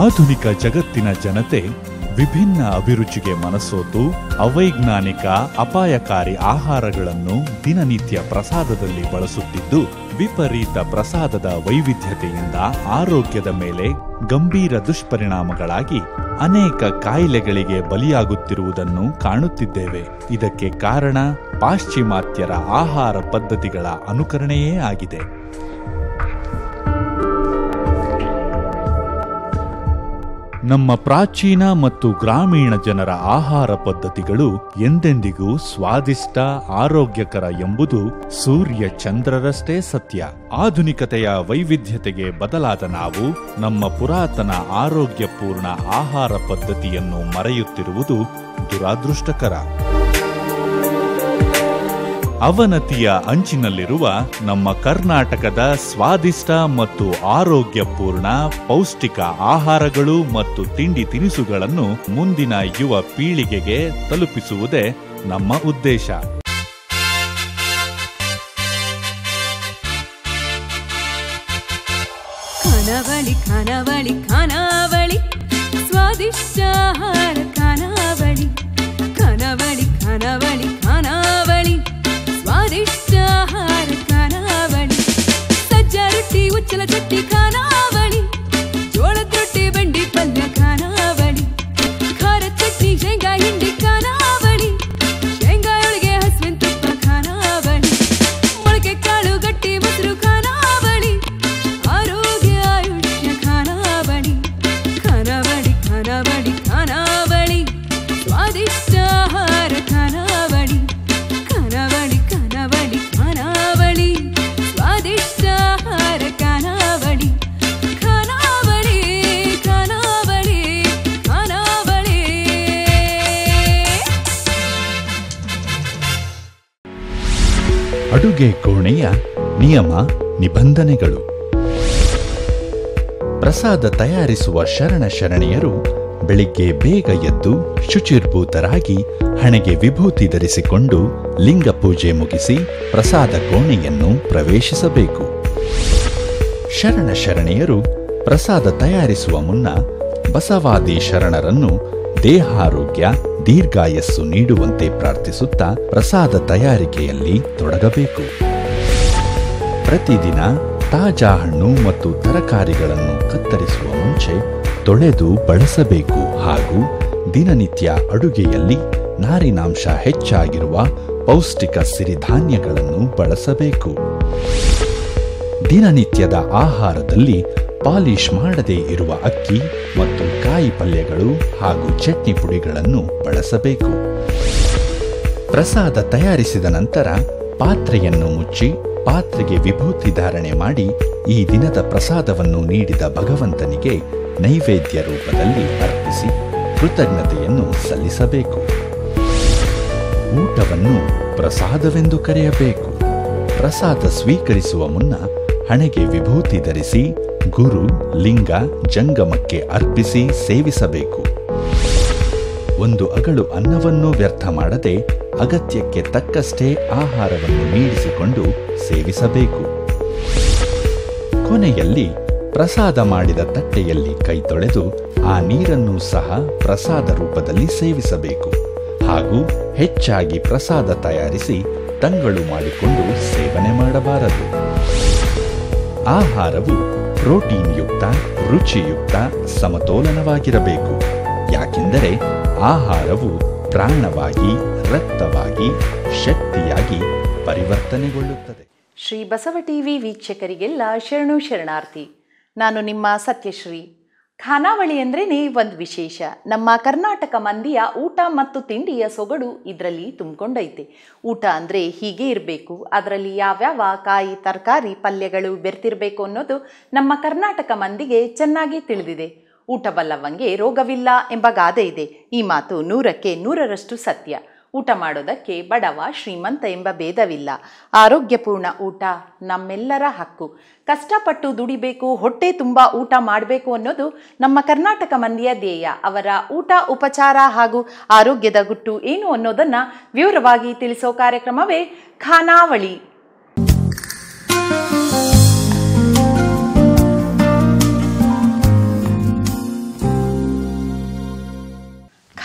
ಆಧುನಿಕ ಜಗತ್ತಿನ ಜನತೆ ವಿಭಿನ್ನ ಅಭಿರುಚಿಗೆ ಮನಸೋತು ಅವೈಜ್ಞಾನಿಕ ಅಪಾಯಕಾರಿ ಆಹಾರಗಳನ್ನು ದಿನನಿತ್ಯ ಪ್ರಸಾದದಲ್ಲಿ ಬಳಸುತ್ತಿದ್ದು ವಿಪರೀತ ಪ್ರಸಾದದ ವೈವಿಧ್ಯತೆಯಿಂದ ಆರೋಗ್ಯದ ಮೇಲೆ ಗಂಭೀರ ದುಷ್ಪರಿಣಾಮಗಳಾಗಿ ಅನೇಕ ಕಾಯಿಲೆಗಳಿಗೆ ಬಲಿಯಾಗುತ್ತಿರುವುದನ್ನು ಕಾಣುತ್ತಿದ್ದೇವೆ ಇದಕ್ಕೆ ಕಾರಣ ಪಾಶ್ಚಿಮಾತ್ಯರ ಆಹಾರ ಪದ್ಧತಿಗಳ ಅನುಕರಣೆಯೇ ಆಗಿದೆ ನಮ್ಮ ಪ್ರಾಚೀನ ಮತ್ತು ಗ್ರಾಮೀಣ ಜನರ ಆಹಾರ ಪದ್ಧತಿಗಳು ಎಂದೆಂದಿಗೂ ಸ್ವಾದಿಷ್ಟ ಆರೋಗ್ಯಕರ ಎಂಬುದು ಸೂರ್ಯ ಚಂದ್ರರಷ್ಟೇ ಸತ್ಯ ಆಧುನಿಕತೆಯ ವೈವಿಧ್ಯತೆಗೆ ಬದಲಾದ ನಾವು ನಮ್ಮ ಪುರಾತನ ಆರೋಗ್ಯಪೂರ್ಣ ಆಹಾರ ಪದ್ಧತಿಯನ್ನು ಮರೆಯುತ್ತಿರುವುದು ದುರಾದೃಷ್ಟಕರ ಅವನತಿಯ ಅಂಚಿನಲ್ಲಿರುವ ನಮ್ಮ ಕರ್ನಾಟಕದ ಸ್ವಾದಿಷ್ಟ ಮತ್ತು ಆರೋಗ್ಯಪೂರ್ಣ ಪೌಷ್ಟಿಕ ಆಹಾರಗಳು ಮತ್ತು ತಿಂಡಿ ತಿನಿಸುಗಳನ್ನು ಮುಂದಿನ ಯುವ ಪೀಳಿಗೆಗೆ ತಲುಪಿಸುವುದೇ ನಮ್ಮ ಉದ್ದೇಶ ಖಾನಾವಳಿ ಖಾನಾವಳಿ ಖಾನಾವಳಿ ಸ್ವಾದಿಷ್ಟ ಆಹಾರ ಖಾನಾವಳಿ ಖಾನಾವಳಿ ಖಾನಾವಳಿ ಖಾನಾವಳಿ ಸ್ವಾದಿಷ್ಟ ಆಹಾರ ಖಾನಾವಳಿ ಸಜ್ಜ ರೊಟ್ಟಿ ಉಚ್ಚಲ ಚಟ್ನಿ ಖಾನಾವಳಿ ಜೋಳದ ರೊಟ್ಟಿ ಬಂಡಿ ಪಲ್ಯ ಖಾನಾವಳಿ ಖಾರ ಚಟ್ನಿ ಶೇಂಗಾ ಹಿಂಡಿ ಖಾನಾವಳಿ ಶೇಂಗಾ ಒಳಗೆ ಹಸುವಿನ ತುಪ್ಪ ಖಾನಾವಳಿ ಮೊಳಕೆ ಕಾಳು ಗಟ್ಟಿ ಮೊಸರು ಖಾನಾವಳಿ ಆರೋಗ್ಯ ಆಯುಷ್ಯ ಖಾನಾವಳಿ ಖಾನಾವಳಿ ಖಾನಾವಳಿ ಖಾನಾವಳಿ ಸ್ವಾದಿಷ್ಟ ಆಹಾರ ಖಾನಾವಳಿ ಖಾನಾವಳಿ ಖಾನಾವಳಿ ಖಾನಾವಳಿ ಸ್ವಾದಿಷ್ಟ ಆಹಾರ ಖಾನಾವಳಿ ಖಾನಾವಳಿ ಖಾನಾವಳಿ ಖಾನಾವಳಿ ಅಡುಗೆ ಕೋಣೆಯ ನಿಯಮ ನಿಬಂಧನೆಗಳು ಪ್ರಸಾದ ತಯಾರಿಸುವ ಶರಣ ಶರಣೆಯರು ಬೆಳಿಗ್ಗೆ ಬೇಗ ಎದ್ದು ಶುಚಿರ್ಭೂತರಾಗಿ ಹಣೆಗೆ ವಿಭೂತಿ ಧರಿಸಿಕೊಂಡು ಲಿಂಗ ಪೂಜೆ ಮುಗಿಸಿ ಪ್ರಸಾದ ಕೋಣೆಯನ್ನು ಪ್ರವೇಶಿಸಬೇಕು ಶರಣ ಶರಣೆಯರು ಪ್ರಸಾದ ತಯಾರಿಸುವ ಮುನ್ನ ಬಸವಾದಿ ಶರಣರನ್ನು ದೇಹಾರೋಗ್ಯ ದೀರ್ಘಾಯಸ್ಸು ನೀಡುವಂತೆ ಪ್ರಾರ್ಥಿಸುತ್ತಾ ಪ್ರಸಾದ ತಯಾರಿಕೆಯಲ್ಲಿ ತೊಡಗಬೇಕು ಪ್ರತಿದಿನ ತಾಜಾ ಹಣ್ಣು ಮತ್ತು ತರಕಾರಿಗಳನ್ನು ಕತ್ತರಿಸುವ ಮುಂಚೆ ತೊಳೆದು ಬಳಸಬೇಕು ಹಾಗೂ ದಿನನಿತ್ಯ ಅಡುಗೆಯಲ್ಲಿ ನಾರಿನಾಂಶ ಹೆಚ್ಚಾಗಿರುವ ಪೌಷ್ಟಿಕ ಸಿರಿಧಾನ್ಯಗಳನ್ನು ಬಳಸಬೇಕು ದಿನನಿತ್ಯದ ಆಹಾರದಲ್ಲಿ ಪಾಲಿಶ್ ಮಾಡದೇ ಇರುವ ಅಕ್ಕಿ ಮತ್ತು ಕಾಯಿ ಪಲ್ಯಗಳು ಹಾಗೂ ಚಟ್ನಿ ಪುಡಿಗಳನ್ನು ಬಳಸಬೇಕು ಪ್ರಸಾದ ತಯಾರಿಸಿದ ನಂತರ ಪಾತ್ರೆಯನ್ನು ಮುಚ್ಚಿ ಪಾತ್ರೆಗೆ ವಿಭೂತಿ ಧಾರಣೆ ಮಾಡಿ ಈ ದಿನದ ಪ್ರಸಾದವನ್ನು ನೀಡಿದ ಭಗವಂತನಿಗೆ ನೈವೇದ್ಯ ರೂಪದಲ್ಲಿ ಅರ್ಪಿಸಿ ಕೃತಜ್ಞತೆಯನ್ನು ಸಲ್ಲಿಸಬೇಕು ಊಟವನ್ನು ಪ್ರಸಾದವೆಂದು ಕರೆಯಬೇಕು ಪ್ರಸಾದ ಸ್ವೀಕರಿಸುವ ಮುನ್ನ ಹಣೆಗೆ ವಿಭೂತಿ ಧರಿಸಿ ಗುರು ಲಿಂಗ ಜಂಗಮಕ್ಕೆ ಅರ್ಪಿಸಿ ಸೇವಿಸಬೇಕು ಒಂದು ಅಗಳು ಅನ್ನವನ್ನು ವ್ಯರ್ಥ ಮಾಡದೆ ಅಗತ್ಯಕ್ಕೆ ತಕ್ಕಷ್ಟೇ ಆಹಾರವನ್ನು ನೀಡಿಸಿಕೊಂಡು ಸೇವಿಸಬೇಕು ಕೊನೆಯಲ್ಲಿ ಪ್ರಸಾದ ಮಾಡಿದ ತಟ್ಟೆಯಲ್ಲಿ ಕೈ ತೊಳೆದು ಆ ನೀರನ್ನು ಸಹ ಪ್ರಸಾದ ರೂಪದಲ್ಲಿ ಸೇವಿಸಬೇಕು ಹಾಗೂ ಹೆಚ್ಚಾಗಿ ಪ್ರಸಾದ ತಯಾರಿಸಿ ತಂಗಳು ಮಾಡಿಕೊಂಡು ಸೇವನೆ ಮಾಡಬಾರದು ಆಹಾರವು ಪ್ರೋಟೀನ್ ಯುಕ್ತ ರುಚಿಯುಕ್ತ ಸಮತೋಲನವಾಗಿರಬೇಕು ಯಾಕೆಂದರೆ ಆಹಾರವು ಪ್ರಾಣವಾಗಿ ರಕ್ತವಾಗಿ ಶಕ್ತಿಯಾಗಿ ಪರಿವರ್ತನೆಗೊಳ್ಳುತ್ತದೆ ಶ್ರೀ ಬಸವ ಟಿವಿ ವೀಕ್ಷಕರಿಗೆಲ್ಲ ಶರಣು ಶರಣಾರ್ಥಿ ನಾನು ನಿಮ್ಮ ಸತ್ಯಶ್ರೀ ಖಾನಾವಳಿ ಅಂದ್ರೇ ಒಂದು ವಿಶೇಷ ನಮ್ಮ ಕರ್ನಾಟಕ ಮಂದಿಯ ಊಟ ಮತ್ತು ತಿಂಡಿಯ ಸೊಗಡು ಇದರಲ್ಲಿ ತುಂಬಿಕೊಂಡೈತೆ ಊಟ ಅಂದರೆ ಹೀಗೆ ಇರಬೇಕು ಅದರಲ್ಲಿ ಯಾವ್ಯಾವ ಕಾಯಿ ತರಕಾರಿ ಪಲ್ಯಗಳು ಬೆರ್ತಿರಬೇಕು ಅನ್ನೋದು ನಮ್ಮ ಕರ್ನಾಟಕ ಮಂದಿಗೆ ಚೆನ್ನಾಗಿ ತಿಳಿದಿದೆ ಊಟ ಬಲ್ಲವಂಗೆ ರೋಗವಿಲ್ಲ ಎಂಬ ಗಾದೆ ಇದೆ ಈ ಮಾತು ನೂರಕ್ಕೆ ನೂರರಷ್ಟು ಸತ್ಯ ಊಟ ಮಾಡೋದಕ್ಕೆ ಬಡವ ಶ್ರೀಮಂತ ಎಂಬ ಭೇದವಿಲ್ಲ ಆರೋಗ್ಯಪೂರ್ಣ ಊಟ ನಮ್ಮೆಲ್ಲರ ಹಕ್ಕು ಕಷ್ಟಪಟ್ಟು ದುಡಿಬೇಕು ಹೊಟ್ಟೆ ತುಂಬ ಊಟ ಮಾಡಬೇಕು ಅನ್ನೋದು ನಮ್ಮ ಕರ್ನಾಟಕ ಮಂದಿಯ ಧ್ಯೇಯ ಅವರ ಊಟ ಉಪಚಾರ ಹಾಗೂ ಆರೋಗ್ಯದ ಗುಟ್ಟು ಏನು ಅನ್ನೋದನ್ನ ವಿವರವಾಗಿ ತಿಳಿಸೋ ಕಾರ್ಯಕ್ರಮವೇ ಖಾನಾವಳಿ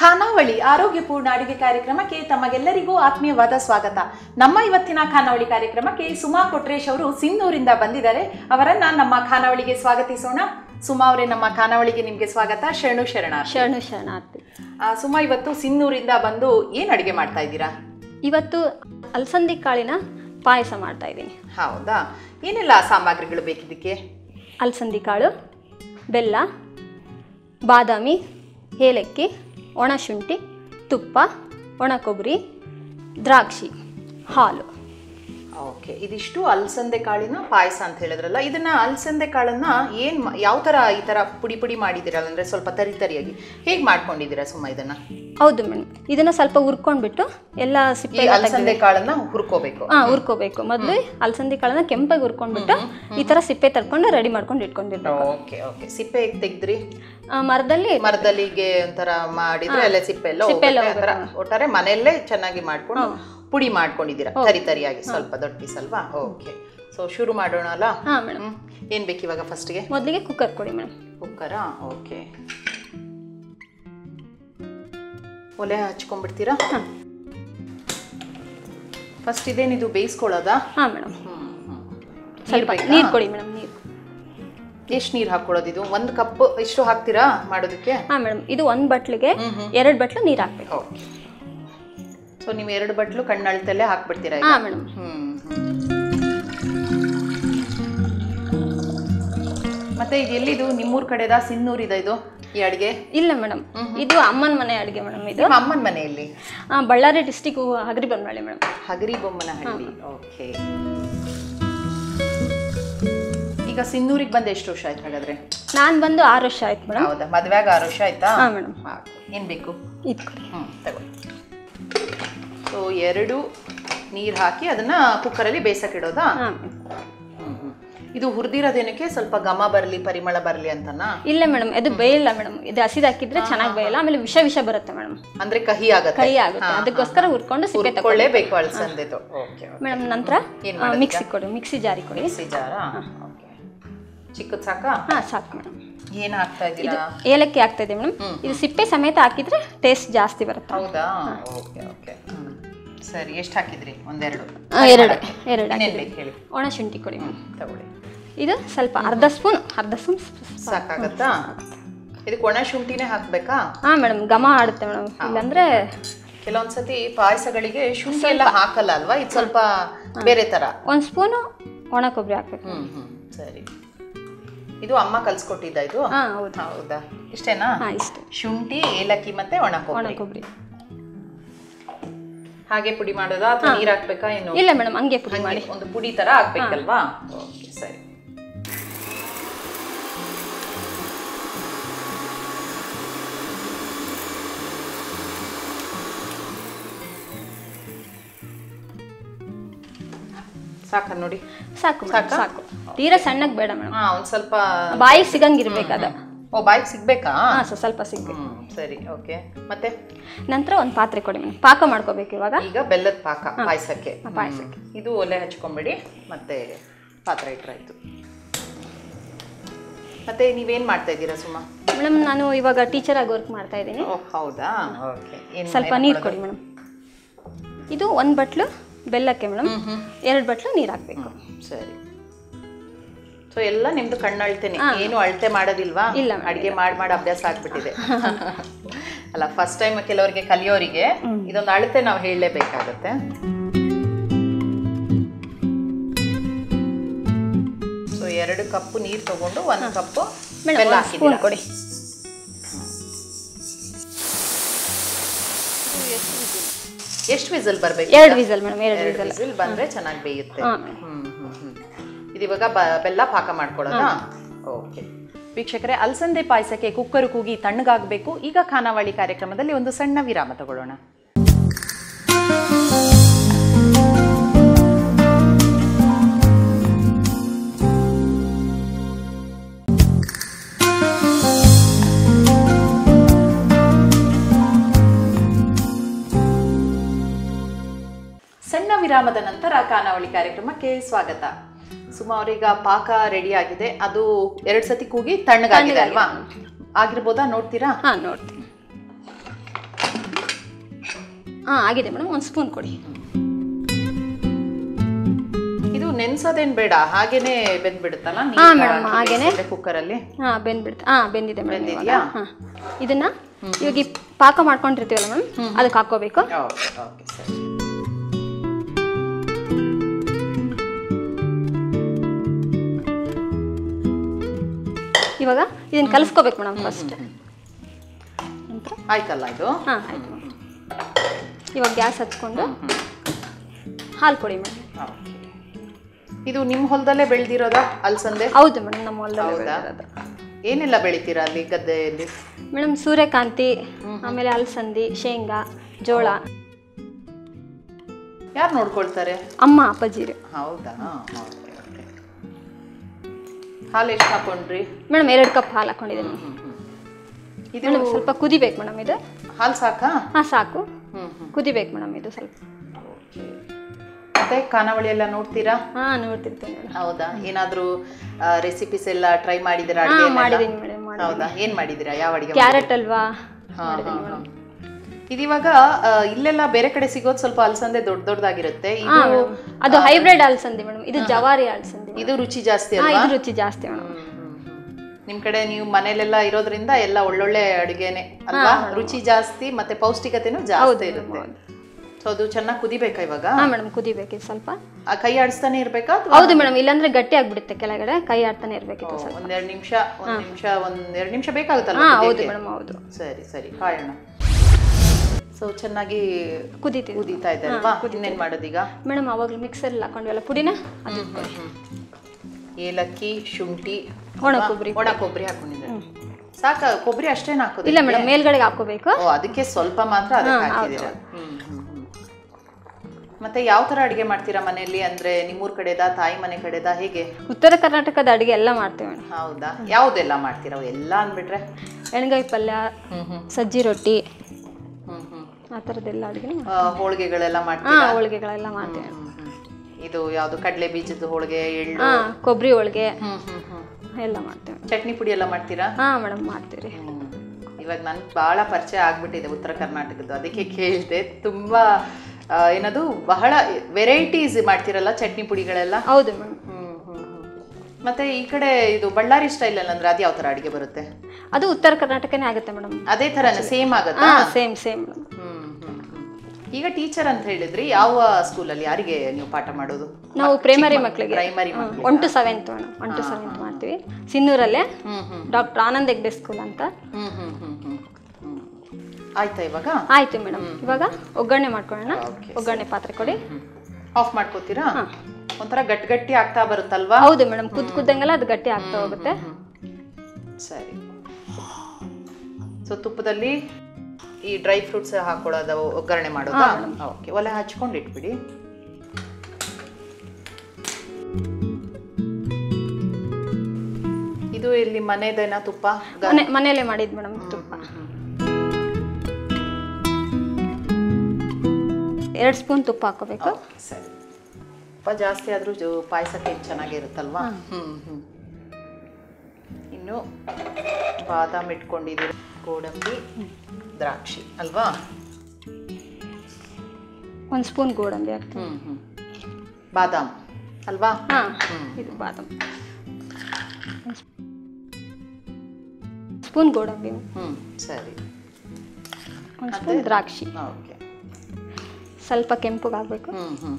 ಖಾನಾವಳಿ ಆರೋಗ್ಯಪೂರ್ಣ ಅಡುಗೆ ಕಾರ್ಯಕ್ರಮಕ್ಕೆ ತಮಗೆಲ್ಲರಿಗೂ ಆತ್ಮೀಯವಾದ ಸ್ವಾಗತ ನಮ್ಮ ಇವತ್ತಿನ ಖಾನಾವಳಿ ಕಾರ್ಯಕ್ರಮಕ್ಕೆ ಸುಮಾ ಕೊಟ್ರೇಶ್ ಅವರು ಸಿಂಧೂರಿಂದ ಬಂದಿದ್ದಾರೆ ಅವರನ್ನ ನಮ್ಮ ಖಾನಾವಳಿಗೆ ಸ್ವಾಗತಿಸೋಣ ಸುಮಾ ಅವರೇ ನಮ್ಮ ಖಾನಾವಳಿಗೆ ನಿಮ್ಗೆ ಸ್ವಾಗತ ಶರಣು ಶರಣ ಶರಣು ಶರಣಾರ್ಥಿ ಸುಮಾ ಇವತ್ತು ಸಿಂಧೂರಿಂದ ಬಂದು ಏನ್ ಅಡುಗೆ ಮಾಡ್ತಾ ಇದ್ದೀರಾ ಇವತ್ತು ಅಲಸಂದಿ ಕಾಳಿನ ಪಾಯಸ ಮಾಡ್ತಾ ಇದ್ದೀನಿ ಹೌದಾ ಏನೆಲ್ಲ ಸಾಮಗ್ರಿಗಳು ಬೇಕಿದ್ದಕ್ಕೆ ಅಲಸಂದಿ ಕಾಳು ಬೆಲ್ಲ ಬಾದಾಮಿ ಏಲಕ್ಕಿ ಒಣ ಶುಂಠಿ ತುಪ್ಪ ಒಣ ಕೊಬ್ಬರಿ ದ್ರಾಕ್ಷಿ ಹಾಲು ಓಕೆ ಇದಿಷ್ಟು ಅಲಸಂದೆ ಕಾಳಿನ ಪಾಯಸ ಅಂತ ಹೇಳಿದ್ರಲ್ಲ ಇದನ್ನ ಅಲಸಂದೆ ಕಾಳನ್ನ ಏನ್ ಮಾ- ಯಾವ ತರ ಈ ತರ ಪುಡಿ ಪುಡಿ ಮಾಡಿದಿರಲ್ಲ ಅಂದ್ರೆ ಸ್ವಲ್ಪ ತರಿ ತರಿಯಾಗಿ ಹೇಗ್ ಮಾಡ್ಕೊಂಡಿದ್ದೀರಾ ಸುಮ್ಮ ಇದನ್ನ ಹೌದು ಮೇಡಮ್ ಇದನ್ನು ಸ್ವಲ್ಪ ಹುರ್ಕೊಂಡ್ಬಿಟ್ಟು ಎಲ್ಲ ಈ ಸಿಪ್ಪೆ ಅಲಸಂದೆ ಕಾಳನ್ನ ಹುರ್ಕೋಬೇಕು ಹಾಂ ಹುರ್ಕೋಬೇಕು ಮೊದಲು ಅಲಸಂದಿ ಕಾಳನ್ನ ಕೆಂಪಾಗಿ ಹುರ್ಕೊಂಡ್ಬಿಟ್ಟು ಈ ಥರ ಸಿಪ್ಪೆ ತರ್ಕೊಂಡು ರೆಡಿ ಮಾಡ್ಕೊಂಡು ಇಟ್ಕೊಂಡಿರ್ಬೇಕು ಓಕೆ ಓಕೆ ಸಿಪ್ಪೆ ಹೇಗ್ ತೆಗ್ದ್ರಿ ಆ, ಮರದಲ್ಲಿ ಮರದಲ್ಲಿಗೆ ಒಂಥರ ಮಾಡಿದ್ರೆ ಎಲ್ಲ ಸಿಪ್ಪೆ ಎಲ್ಲ ಸಿಪ್ಪೆ ಎಲ್ಲ ಹೋಗುತ್ತೆ. ಆ ಥರ ಒಟ್ಟಾರೆ ಮನೆಯಲ್ಲೇ ಚೆನ್ನಾಗಿ ಮಾಡ್ಕೊಂಡು ಪುಡಿ ಮಾಡ್ಕೊಂಡಿದ್ದೀರಾ ತರಿ ತರಿಯಾಗಿ ಸ್ವಲ್ಪ ದೊಡ್ಡ ಪೀಸ್ ಅಲ್ವಾ ಓಕೆ ಸೊ ಶುರು ಮಾಡೋಣ ಅಲ್ಲ ಹಾಂ ಮೇಡಮ್ ಹ್ಮ್. ಏನ್ ಬೇಕು ಇವಾಗ ಫಸ್ಟ್ಗೆ ಮೊದಲಿಗೆ ಕುಕ್ಕರ್ ಕೊಡಿ ಮೇಡಮ್ ಕುಕ್ಕರಾ ಓಕೆ ಒಲೆ ಹಚ್ಕೊಂಡ್ಬಿಡ್ತೀರಾ ಫಸ್ಟ್ ಇದೇನಿದು ಬೇಯಿಸ್ಕೊಳ್ಳೋದಾ ಹಾಂ ಮೇಡಮ್ ಸ್ವಲ್ಪ ನೀರು ಕೊಡಿ ಮೇಡಮ್ ನೀರು ಎಷ್ಟು ನೀರು ಹಾಕೊಳ್ಳೋದು ಇದು ಒಂದು ಕಪ್ ಎಷ್ಟು ಹಾಕ್ತೀರಾ ಮಾಡೋದಕ್ಕೆ ಹಾಂ ಮೇಡಮ್ ಇದು ಒಂದು ಬಟ್ಲಿಗೆ ಎರಡು ಬಟ್ಲು ನೀರು ಹಾಕ್ಬೇಕು ಓಕೆ ಸೊ ನೀವು ಎರಡು ಬಟ್ಲು ಕಣ್ಣಳ್ತಲ್ಲೇ ಹಾಕ್ಬಿಡ್ತೀರಾ ಈಗ? ಹಾಂ ಮೇಡಮ್ ಹ್ಮ್ ಹ್ಮ್. ಮತ್ತೆ ಇದು ಎಲ್ಲಿದು ನಿಮ್ಮೂರ್ ಕಡೆದ ಸಿನ್ನೂರಿದ ಇದು ಈ ಅಡಿಗೆ ಇಲ್ಲ ಮೇಡಮ್ ಇದು ಅಮ್ಮನ ಮನೆ ಅಡುಗೆ ಮೇಡಮ್ ಇದು ನಿಮ್ಮ ಅಮ್ಮನ ಮನೆಯಲ್ಲಿ ಆ, ಬಳ್ಳಾರಿ ಡಿಸ್ಟಿಕ್ ಹಗರಿ ಬಂದ್ಮೇಲೆ ಮೇಡಮ್ ಹಗರಿ ಬೊಮ್ಮನಹಳ್ಳಿ ಓಕೆ ಈಗ ಸಿನ್ನೂರಿಗೆ ಬಂದು ಎಷ್ಟು ವರ್ಷ ಆಯ್ತು ಹಾಗಾದ್ರೆ ನಾನು ಬಂದು ಆರು ವರ್ಷ ಆಯ್ತು ಮೇಡಮ್ ಹೌದಾ ಮದ್ವೆಗ ಆರು ವರ್ಷ ಆಯ್ತಾ ಹಾಂ ಮೇಡಮ್ ಹಾ, ಏನ್ ಬೇಕು ಇದು ಕೊಡಿ ಹ್ಮ್ ತಗೊಳ್ಳಿ ಸೊ ಎರಡು ನೀರು ಹಾಕಿ ಅದನ್ನ ಕುಕ್ಕರಲ್ಲಿ ಬೇಯಿಸಕ್ಕಿಡೋದಾ ಹಾಂ ಹ್ಮ್, ಹ್ಮ್. ಇದು ಹುರಿದಿರೋದೇನಕ್ಕೆ ಸ್ವಲ್ಪ ಘಮ ಬರಲಿ ಪರಿಮಳ ಬರಲಿ ಅಂತನಾ ಇಲ್ಲ ಮೇಡಮ್ ಇದು ಬೇಯಿಲ್ಲ ಮೇಡಮ್ ಇದು ಹಸಿದು ಹಾಕಿದ್ರೆ ಚೆನ್ನಾಗಿ ಬೇಯಲ್ಲ ಆಮೇಲೆ ವಿಷ ವಿಷ ಬರುತ್ತೆ ಮೇಡಮ್ ಅಂದ್ರೆ ಕಹಿ ಆಗತ್ತೆ ಕೈ ಆಗುತ್ತೆ ಅದಕ್ಕೋಸ್ಕರ ಹುರ್ಕೊಂಡು ಸಿಪ್ಪೆ ತಗೊಳ್ಳಿ ಹುರ್ಕೊಳ್ಳೇಬೇಕು ಅಳಸಂದೆದು ಓಕೆ ಮೇಡಮ್ ನಂತರ ಏನ್ ಮಿಕ್ಸಿ ಕೊಡಿ ಮಿಕ್ಸಿ ಜಾರಿ ಕೊಡಿ ಮಿಕ್ಸಿ ಜಾರ ಓಕೆ ಚಿಕ್ಕದ್ ಸಾಕ ಹಾಂ ಸಾಕು ಮೇಡಮ್ ಏನ್ ಹಾಕ್ತಾ ಇದ್ದೀರಾ ಏಲಕ್ಕಿ ಆಗ್ತಾ ಇದೆ ಮೇಡಮ್ ಇದು ಸಿಪ್ಪೆ ಸಮೇತ ಹಾಕಿದ್ರೆ ಟೇಸ್ಟ್ ಜಾಸ್ತಿ ಬರುತ್ತೆ ಹೌದಾ ಓಕೆ ಓಕೆ ಸರಿ ಎಷ್ಟು ಹಾಕಿದ್ರಿ ಒಂದೆರಡು ಆ, ಎರಡು ಎರಡು ಇನ್ನೇನ್ ಬೇಕು ಹೇಳಿ ಒಣ ಶುಂಠಿ ಕೊಡಿ ಮೇಡಮ್ ತಗೊಳ್ಳಿ ಇದು ಸ್ವಲ್ಪ ಅರ್ಧ ಸ್ಪೂನ್ ಅರ್ಧ ಸ್ಪೂನ್ ಸಾಕಾಗತ್ತಾ ಇದಕ್ಕೆ ಒಣ ಶುಂಠಿನೇ ಹಾಕ್ಬೇಕಾ ಹಾಂ ಮೇಡಮ್ ಘಮ ಆಡುತ್ತೆ ಮೇಡಮ್ ಇಲ್ಲಾಂದ್ರೆ ಕೆಲವೊಂದ್ಸತಿ ಪಾಯಸಗಳಿಗೆ ಶುಂಠಿ ಎಲ್ಲ ಹಾಕಲ್ಲ ಅಲ್ವಾ ಇದು ಸ್ವಲ್ಪ ಬೇರೆ ತರ ಒಂದು ಸ್ಪೂನು ಒಣ ಕೊಬ್ಬರಿ ಹಾಕ್ಬೇಕು ಹ್ಮ್ ಹ್ಮ್ ಸರಿ ಇದು ಅಮ್ಮ ಕಲ್ಸ್ಕೊಟ್ಟಿದ್ದ ಇದು ಹಾಂ ಹೌದು ಹೌದಾ ಇಷ್ಟೇನಾ ಹಾಂ ಇಷ್ಟು ಶುಂಠಿ ಏಲಕ್ಕಿ ಮತ್ತೆ ಒಣ ಒಣ ಕೊಬ್ಬರಿ ಕೊಬ್ಬರಿ ಹಾಗೆ ಪುಡಿ ಮಾಡೋದಾ ಅಥವಾ ನೀರ್ ಹಾಕ್ಬೇಕಾ ಏನು ಇಲ್ಲ ಮೇಡಮ್ ಹಂಗೆ ಪುಡಿ ಹಂಗೆ ಮಾಡಿ ಒಂದು ಪುಡಿ ತರ ಹಾಕ್ಬೇಕಲ್ವಾ ಓಕೆ ಸರಿ ಸಾಕ ನೋಡಿ ಸಾಕು ಮೇಡಮ್ ಸಾಕು ತೀರಾ ಸಣ್ಣಗೆ ಬೇಡ ಮೇಡಮ್ ಹಾ ಒಂದ್ ಸ್ವಲ್ಪ ಬಾಯಿಗೆ ಸಿಗಂಗಿರ್ಬೇಕು ಅದು ಓ ಬಾಯ್ಗೆ ಸಿಗ್ಬೇಕಾ ಹಾಂ ಸೊ ಸ್ವಲ್ಪ ಸಿಗ್ಬೇಕು ಹ್ಮ್ ಸರಿ ಓಕೆ ಮತ್ತೆ ನಂತರ ಒಂದು ಪಾತ್ರೆ ಕೊಡಿ ಮೇಡಮ್ ಪಾಕ ಮಾಡ್ಕೋಬೇಕು ಇವಾಗ ಈಗ ಬೆಲ್ಲದ ಪಾಕ ಪಾಯಸಕ್ಕೆ ಪಾಯಸಕ್ಕೆ. ಇದು ಒಲೆ ಹಚ್ಕೊಂಬಿಡಿ ಮತ್ತೆ ಪಾತ್ರೆ ಇಟ್ರಾಯ್ತು ಮತ್ತೆ ನೀವೇನ್ ಮಾಡ್ತಾ ಇದ್ದೀರಾ ಸುಮ್ಮ ಮೇಡಮ್ ನಾನು ಇವಾಗ ಟೀಚರ್ ಆಗಿ ವರ್ಕ್ ಮಾಡ್ತಾ ಇದ್ದೀನಿ ಓ ಹೌದಾ ಓಕೆ ಸ್ವಲ್ಪ ನೀರು ಕೊಡಿ ಮೇಡಮ್ ಇದು ಒಂದು ಬಟ್ಲು ಬೆಲ್ಲಕ್ಕೆ ಮೇಡಮ್ ಎರಡು ಬಟ್ಲು ನೀರು ಹಾಕಬೇಕು ಸರಿ ಸೊ ಎಲ್ಲ ನಿಮ್ದು ಕಣ್ಣು ಅಳ್ತೇನೆ ಏನು ಅಳತೆ ಮಾಡೋದಿಲ್ವಾ ಇಲ್ಲ madam, ಅಡಿಗೆ ಮಾಡಿ ಮಾಡಿ ಅಭ್ಯಾಸ ಆಗ್ಬಿಟ್ಟಿದೆ ಅಲ್ಲ ಫಸ್ಟ್ ಟೈಮ್ ಕೆಲವರಿಗೆ ಕಲಿಯೋರಿಗೆ ಇದೊಂದು ಅಳತೆ ನಾವು ಹೇಳಲೇಬೇಕಾಗತ್ತೆ ಸೊ ಎರಡು ಕಪ್ಪು ನೀರು ತಗೊಂಡು ಒಂದು ಕಪ್ಪು ಮೇಡಮ್ ಬೆಲ್ಲ ಒಂದು ಸ್ಪೂನ್ ಹಾಕಿದ್ದೀರಾ ಕೊಡಿ ಎಷ್ಟು ವಿಸಲ್ ಬರ್ಬೇಕು ಎರಡು ವಿಸಲ್ ಮೇಡಮ್ ಎರಡು ಎರಡು ವಿಸಲ್ ವಿಸಿಲ್ ಬಂದ್ರೆ ಚೆನ್ನಾಗಿ ಬೇಯುತ್ತೆ ಹಾಂ ಹ್ಮ್ ಹ್ಮ್ ಹ್ಮ್ ಇದಿವಾಗ ಬ- ಬೆಲ್ಲ ಪಾಕ ಮಾಡ್ಕೊಳ್ಳೋದಾ ಓಕೆ ವೀಕ್ಷಕರೇ ಅಲಸಂದೆ ಪಾಯಸಕ್ಕೆ ಕುಕ್ಕರು ಕೂಗಿ ತಣ್ಣಗಾಗಬೇಕು ಈಗ ಖಾನಾವಳಿ ಕಾರ್ಯಕ್ರಮದಲ್ಲಿ ಒಂದು ಸಣ್ಣ ವಿರಾಮ ತಗೊಳ್ಳೋಣ ಸಣ್ಣ ವಿರಾಮದ ನಂತರ ಖಾನಾವಳಿ ಕಾರ್ಯಕ್ರಮಕ್ಕೆ ಸ್ವಾಗತ ಸುಮಾ ಅವ್ರೀಗ ಪಾಕ ರೆಡಿ ಆಗಿದೆ ಅದು ಎರಡ್ ಸತಿ ಕೂಗಿ ತಣ್ಣಗಾಗಿದೆ ಅಲ್ವಾ ಆಗಿರ್ಬೋದಾ ನೋಡ್ತೀರಾ ಹಾಂ ನೋಡ್ತೀನಿ ಹಾಂ ಆಗಿದೆ ಮೇಡಮ್ ಒಂದು ಸ್ಪೂನ್ ಕೊಡಿ ಇದು ನೆನ್ಸೋದೇನ್ ಬೇಡ ಹಾಗೇನೆ ಬೆಂದ್ಬಿಡುತ್ತಲ್ಲ ಹಾ, madam, ಹಾಗೇನೆ. ಕುಕ್ಕರಲ್ಲಿ ಹಾಂ ಬೆಂದ್ಬಿಡ್ತು ಹಾಂ ಬೆಂದಿದೆ ಮೇಡಮ್ ಬೆಂದಿದ್ಯಾ? ಹಾಂ ಇದನ್ನ ಇವಾಗ ಈ ಪಾಕ ಮಾಡ್ಕೊಂಡಿರ್ತೀವಲ್ಲ ಮೇಡಮ್ ಅದಕ್ಕೆ ಹಾಕೋಬೇಕು ಓಕೆ ಓಕೆ ಸರಿ ಇವಾಗ ಇದನ್ನ ಕಲಿಸ್ಕೋಬೇಕು ಮೇಡಮ್ ಫಸ್ಟ್ ನಂತರ ಆಯ್ತಲ್ಲ ಇದು ಹಾಂ ಆಯ್ತು ಮೇಡಮ್ ಇವಾಗ ಗ್ಯಾಸ್ ಹಚ್ಕೊಂಡು ಹಾಲು ಕೊಡಿ ಮೇಡಮ್ ಓಕೆ ಇದು ನಿಮ್ಮ ಹೊಲದಲ್ಲೇ ಬೆಳೆದಿರೋದಾ ಅಲ್ಸಂದೆ ಹೌದು ಮೇಡಮ್ ನಮ್ಮ ಹೊಲದಲ್ಲಿ ಹೌದಾ ಬೆಳೆದಿರೋದು ಏನೆಲ್ಲ ಬೆಳಿತೀರಾ ಅಲ್ಲಿ ಗದ್ದೆಯಲ್ಲಿ ಮೇಡಮ್ ಸೂರ್ಯಕಾಂತಿ ಆಮೇಲೆ ಅಲಸಂದಿ ಶೇಂಗಾ ಜೋಳ ಯಾರು ನೋಡ್ಕೊಳ್ತಾರೆ ಅಮ್ಮ ಅಪ್ಪಾಜಿರು ಹೌದಾ ಓಕೆ ಓಕೆ ಹಾಲು ಎಷ್ಟು ಹಾಕೊಂಡ್ರಿ ಮೇಡಮ್ ಎರಡು ಕಪ್ ಹಾಲು ಹಾಕೊಂಡಿದ್ದೀನಿ ಇದು ಮೇಡಮ್ ಸ್ವಲ್ಪ ಕುದಿಬೇಕು ಮೇಡಮ್ ಇದು ಹಾಲು ಸಾಕಾ ಹಾಂ ಸಾಕು ಹ್ಮ್ ಹ್ಮ್ ಕುದಿಬೇಕು ಮೇಡಮ್ ಇದು ಸ್ವಲ್ಪ ಮತ್ತೆ ಖಾನಾವಳಿ ಎಲ್ಲ ನೋಡ್ತೀರಾ ಹಾಂ ನೋಡ್ತಿರ್ತೀನಿ ಮೇಡಮ್ ಹೌದಾ ಏನಾದ್ರೂ ರೆಸಿಪೀಸ್ ಎಲ್ಲ ಟ್ರೈ ಮಾಡಿದಿರಾ ಹಾಂ ಅಡುಗೆ ಮಾಡಿದ್ದೀನಿ ಮೇಡಮ್ ಮಾಡಿ ಹೌದಾ ಏನ್ ಮಾಡಿದಿರಾ ಯಾವ ಅಡಿಗೆ ಕ್ಯಾರೆಟ್ ಅಲ್ವಾ ಹಾ, ಹಾ, ಹಾ. ಇದಿವಾಗ ಆ, ಇಲ್ಲೆಲ್ಲ ಬೇರೆ ಕಡೆ ಸಿಗೋದು ಸ್ವಲ್ಪ ಅಲಸಂದೆ ದೊಡ್ಡ ದೊಡ್ಡದಾಗಿರುತ್ತೆ ಇದು ಹಾಂ ಮೇಡಮ್ ಅದು ಹೈಬ್ರಿಡ್ ಅಲಸಂದಿ ಮೇಡಮ್ ಇದು ಜವಾರಿ ಅಲಸಂದಿ ಇದು ರುಚಿ ಜಾಸ್ತಿ ಹಾಂ ಅಲ್ವಾ ಇದು ರುಚಿ ಜಾಸ್ತಿ ಮೇಡಮ್ ಹ್ಮ್, ಹ್ಮ್, ಹ್ಮ್. ನಿಮ್ ಕಡೆ ನೀವು ಮನೇಲೆಲ್ಲ ಇರೋದ್ರಿಂದ ಎಲ್ಲ ಒಳ್ಳೊಳ್ಳೆ ಅಡುಗೆನೆ ಅಲ್ವಾ ರುಚಿ ಜಾಸ್ತಿ ಮತ್ತೆ ಪೌಷ್ಟಿಕತೆನೂ ಜಾಸ್ತಿ ಇರುತ್ತೆ ಸೊ ಅದು ಚೆನ್ನಾಗಿ ಕುದಿಬೇಕಾ ಇವಾಗ ಹಾಂ ಮೇಡಮ್ ಕುದಿಬೇಕು ಇದು ಸ್ವಲ್ಪ ಆ ಕೈ ಆಡಿಸ್ತಾನೆ ಇರ್ಬೇಕಾ ಅಥವಾ ಹೌದು ಮೇಡಮ್ ಇಲ್ಲಾಂದ್ರೆ ಗಟ್ಟಿ ಆಗ್ಬಿಡುತ್ತೆ ಕೆಳಗಡೆ ಕೈ ಆಡ್ತಾನೆ ಇರ್ಬೇಕಿತ್ತು ಸ್ವಲ್ಪ ಒಂದೆರಡು ನಿಮಿಷ ಒಂದ್ ನಿಮಿಷ ಒಂದ್ ಎರಡು ನಿಮಿಷ ಬೇಕಾಗುತ್ತಲ್ಲ ಹಾಂ ಹೌದು ಕುದಿಯಕ್ಕೆ? ಮೇಡಮ್ ಹೌದು ಸರಿ ಸರಿ ಕಾಯೋಣ ಸೊ ಚೆನ್ನಾಗಿ ಕುದೀತಿದೆ ಕುದೀತಾ ಇದೆ ಅಲ್ವಾ ಇನ್ನೇನ್ ಮಾಡೋದೀಗ ಮೇಡಮ್ ಅವಾಗಲೇ ಮಿಕ್ಸರಲ್ಲಿ ಹಾಕೊಂಡ್ವಲ್ಲ ಪುಡಿನ ಅದು ಏಲಕ್ಕಿ ಶುಂಠಿ ಒಣ ಅಲ್ವಾ? ಕೊಬ್ಬರಿ ಒಣ ಕೊಬ್ಬರಿ ಹಾಕೊಂಡಿದ್ದಾರೆ ಸಾಕ ಕೊಬ್ಬರಿ ಅಷ್ಟೇನ ಹಾಕೋದು ಇಲ್ಲ ಮೇಡಮ್ ಮೇಲ್ಗಡೆಗೆ ಹಾಕೋಬೇಕು ಓ ಅದಕ್ಕೆ ಸ್ವಲ್ಪ ಮಾತ್ರ ಅದಕ್ಕೆ ಹಾಕಿದ್ದೀರಾ ಹ್ಮ್ ಹ್ಮ್ ಹ್ಮ್. ಮತ್ತೆ ಯಾವ ತರ ಅಡಿಗೆ ಮಾಡ್ತೀರಾ ಮನೆಯಲ್ಲಿ ಅಂದ್ರೆ ನಿಮ್ಮೂರ್ ಕಡೆದ ತಾಯಿ ಮನೆ ಕಡೆದ ಹೇಗೆ ಉತ್ತರ ಕರ್ನಾಟಕದ ಅಡುಗೆ ಎಲ್ಲ ಮಾಡ್ತೀವಿ ಮೇಡಮ್ ಹೌದಾ ಯಾವ್ದೆಲ್ಲ ಮಾಡ್ತೀರಾ ಅವು ಎಲ್ಲ ಅಂದ್ಬಿಟ್ರೆ ಎಣ್ಗಾಯಿ ಪಲ್ಯ ಹ್ಮ್ ಹ್ಮ್ ಸಜ್ಜಿ ರೊಟ್ಟಿ ಹ್ಮ್ ಹ್ಮ್ ಆ ಥರದ್ದೆಲ್ಲ ಅಡುಗೆ ಆ, ಹೋಳ್ಗೆಗಳೆಲ್ಲ ಹಾಂ ಮಾಡ್ತೀರಾ ಹೋಳಿಗೆಗಳೆಲ್ಲ ಮಾಡ್ತೀವಿ ಹ್ಮ್, ಹ್ಮ್. ಇದು ಯಾವ್ದು ಕಡಲೆ ಬೀಜದ ಹೋಳಿಗೆ ಎಳ್ಳು ಹಾಂ ಕೊಬ್ಬರಿ ಹೋಳಿಗೆ ಹ್ಮ್ ಹ್ಮ್ ಹ್ಮ್ ಎಲ್ಲ ಮಾಡ್ತೀವಿ ಚಟ್ನಿ ಪುಡಿ ಎಲ್ಲ ಮಾಡ್ತೀರಾ ಹಾಂ ಮೇಡಮ್ ಮಾಡ್ತೀವಿ ರೀ ಹ್ಮ್. ಇವಾಗ ನನ್ಗೆ ಬಹಳ ಪರಿಚಯ ಆಗ್ಬಿಟ್ಟಿದೆ ಉತ್ತರ ಕರ್ನಾಟಕದ್ದು ಅದಕ್ಕೆ ಕೇಳಿದೆ ತುಂಬಾ ಆ, ಏನದು ಬಹಳ ವೆರೈಟೀಸ್ ಮಾಡ್ತೀರಲ್ಲ ಚಟ್ನಿ ಪುಡಿಗಳೆಲ್ಲ ಹೌದು ಮೇಡಮ್ ಹ್ಮ್ ಹ್ಮ್ ಹ್ಮ್. ಮತ್ತೆ ಈ ಕಡೆ ಇದು ಬಳ್ಳಾರಿ ಸ್ಟೈಲ್ ಅಲ್ಲಿ ಅಂದ್ರೆ ಅದು ಯಾವ ತರ ಅಡಿಗೆ ಬರುತ್ತೆ ಅದು ಉತ್ತರ ಕರ್ನಾಟಕನೇ ಆಗುತ್ತೆ ಮೇಡಮ್ ಅದೇ ತರನೇ ಸೇಮ್ ಆಗುತ್ತಾ ಹಾಂ ಸೇಮ್ ಸೇಮ್ ಮೇಡಮ್ ಹ್ಮ್ ಹ್ಮ್ ಹ್ಮ್. ಈಗ ಟೀಚರ್ ಅಂತ ಹೇಳಿದ್ರಿ ಯಾವ ಸ್ಕೂಲಲ್ಲಿ ಯಾರಿಗೆ ನೀವು ಪಾಠ ಮಾಡೋದು ನಾವು ಪ್ರೈಮರಿ ಮಕ್ಕಳಿಗೆ primary one to seventh madam one to seventh ಮಾಡ್ತೀವಿ ಸಿನ್ನೂರಲ್ಲೇ ಹ್ಮ್ ಹ್ಮ್ ಡಾಕ್ಟರ್ ಆನಂದ್ ಹೆಗ್ಡೆ ಸ್ಕೂಲ್ ಅಂತ ಹ್ಮ್ ಹ್ಮ್ ಹ್ಮ್ ಹ್ಮ್ ಹ್ಮ್ ಆಯ್ತಾ ಇವಾಗ ಆಯ್ತು ಮೇಡಮ್ ಇವಾಗ ಒಗ್ಗರಣೆ ಮಾಡ್ಕೊಳ್ಳೋಣ Okay, ಒಗ್ಗರಣೆ ಪಾತ್ರೆ ಕೊಡಿ ಆಫ್ ಮಾಡ್ಕೋತೀರಾ ಒಂಥರ ಗಟ್ಟಿ ಗಟ್ಟಿ ಆಗ್ತಾ ಬರುತ್ತಲ್ವಾ ಹೌದು ಮೇಡಮ್ ಕುದ್ ಕುದ್ದಂಗೆಲ್ಲ ಅದು ಗಟ್ಟಿ ಆಗ್ತಾ ಹೋಗುತ್ತೆ ಸರಿ ಸೊ ತುಪ್ಪದಲ್ಲಿ ಈ ಡ್ರೈ ಫ್ರೂಟ್ಸ್ ಹಾಕೊಳ್ಳೋದು ಒಗ್ಗರಣೆ ಮಾಡೋದಾ ಓಕೆ ಒಲೆ ಹಚ್ಕೊಂಡು ಇಟ್ಬಿಡಿ ಇದು ಇಲ್ಲಿ ಮನೆದೇನಾ ತುಪ್ಪ ಗ- ಮನೆ ಮನೆಯಲ್ಲೇ ಮಾಡಿದ್ ಮೇಡಮ್ ತುಪ್ಪ ಎರಡು ಸ್ಪೂನ್ ತುಪ್ಪ ಹಾಕೋಬೇಕು ಸರಿ ತುಪ್ಪ ಜಾಸ್ತಿ ಆದ್ರೂ ಜೊ- ಪಾಯಸಕ್ಕೆ ಚೆನ್ನಾಗಿರುತ್ತಲ್ವಾ ಹ್ಮ್ ಹ್ಮ್ ಇನ್ನು ಬಾದಾಮ್ ಇಟ್ಕೊಂಡಿದ್ದೀರಿ ಗೋಡಂಬಿ ದ್ರಾಕ್ಷಿ ಅಲ್ವಾ ಒಂದು ಸ್ಪೂನ್ ಗೋಡಂಬಿ ಹಾಕ್ತೀನಿ ಹ್ಮ್ ಹ್ಮ್ ಬಾದಾಮ್ ಅಲ್ವಾ ಹಾಂ ಇದು ಬಾದಾಮ್ ಸ್ಪೂನ್ ಗೋಡಂಬಿ ಹ್ಮ್ ಸರಿ ಒಂದು ಸ್ಪೂನ್ ದ್ರಾಕ್ಷಿ ಓಕೆ ಸ್ವಲ್ಪ ಕೆಂಪುಗಾಗಬೇಕು ಹ್ಮ್ ಹ್ಮ್